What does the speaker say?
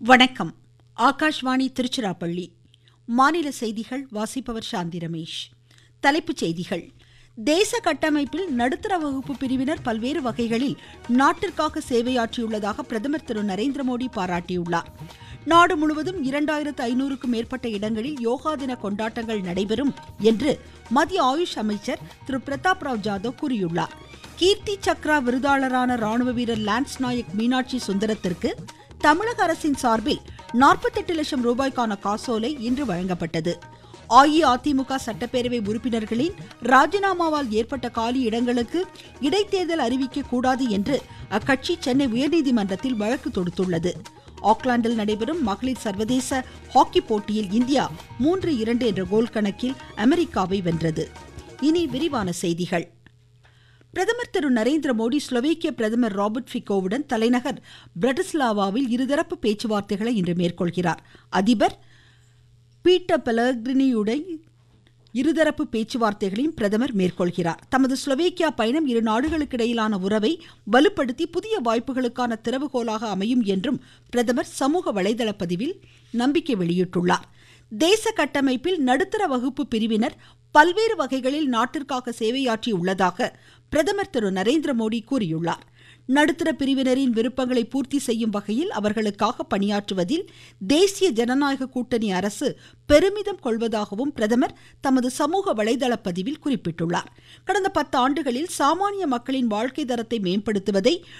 வணக்கம் ஆகாஷ்வாணி திருச்சிராப்பள்ளி மாநில செய்திகள் வாசிப்பவர் சாந்தி ரமேஷ் தலைப்புச் செய்திகள் தேச கட்டமைப்பில் நடுத்தர வகுப்பு பிரிவினர் பல்வேறு வகைகளில் நாட்டிற்காக சேவையாற்றியுள்ளதாக பிரதமர் திரு நரேந்திர மோடி பாராட்டியுள்ளார் நாடு முழுவதும் இரண்டாயிரத்து ஐநூறுக்கும் மேற்பட்ட இடங்களில் யோகா தின கொண்டாட்டங்கள் நடைபெறும் என்று மத்திய ஆயுஷ் அமைச்சர் திரு பிரதாப் ராவ் ஜாதவ் கூறியுள்ளார் கீர்த்தி சக்ரா விருதாளரான ராணுவ வீரர் லான்ஸ் நாயக் மீனாட்சி சுந்தரத்திற்கு தமிழக அரசின் சார்பில் நாற்பத்தெட்டு லட்சம் ரூபாய்க்கான காசோலை இன்று வழங்கப்பட்டது அஇஅதிமுக சட்டப்பேரவை உறுப்பினர்களின் ராஜினாமாவால் ஏற்பட்ட காலி இடங்களுக்கு இடைத்தேர்தல் அறிவிக்க கூடாது என்று அக்கட்சி சென்னை உயர்நீதிமன்றத்தில் வழக்கு தொடுத்துள்ளது ஆக்லாந்தில் நடைபெறும் மகளிர் சர்வதேச ஹாக்கி போட்டியில் இந்தியா மூன்று இரண்டு என்ற கோல் கணக்கில் அமெரிக்காவை வென்றது இனி விரிவான செய்திகள் பிரதமர் திரு நரேந்திர மோடி ஸ்லோவேக்கிய பிரதமர் ராபர்ட் ஃபிகோவுடன் தலைநகர் பிரட்டிஸ்லாவாவில் இருதரப்பு பேச்சுவார்த்தைகளை இன்று மேற்கொள்கிறார் அதிபர் பீட்டர் பெலக்ரினியுடன் இருதரப்பு பேச்சுவார்த்தைகளையும் பிரதமர் மேற்கொள்கிறார் தமது ஸ்லோவேக்கியா பயணம் இரு நாடுகளுக்கிடையிலான உறவை வலுப்படுத்தி புதிய வாய்ப்புகளுக்கான திறவுகோலாக அமையும் என்றும் பிரதமர் சமூக வலைதள பதிவில் நம்பிக்கை வெளியிட்டுள்ளார் தேச கட்டமைப்பில் நடுத்தர வகுப்பு பிரிவினர் பல்வேறு வகைகளில் நாட்டிற்காக சேவையாற்றி உள்ளதாக பிரதமர் திரு நரேந்திர மோடி கூறியுள்ளார் நடுத்தர பிரிவினரின் விருப்பங்களை பூர்த்தி செய்யும் வகையில் அவர்களுக்காக பணியாற்றுவதில் தேசிய ஜனநாயக கூட்டணி அரசு பெருமிதம் கொள்வதாகவும் பிரதமர் தமது சமூக வலைதள பதிவில் குறிப்பிட்டுள்ளார் கடந்த பத்து ஆண்டுகளில் சாமானிய மக்களின் வாழ்க்கை தரத்தை மேம்படுத்துவதை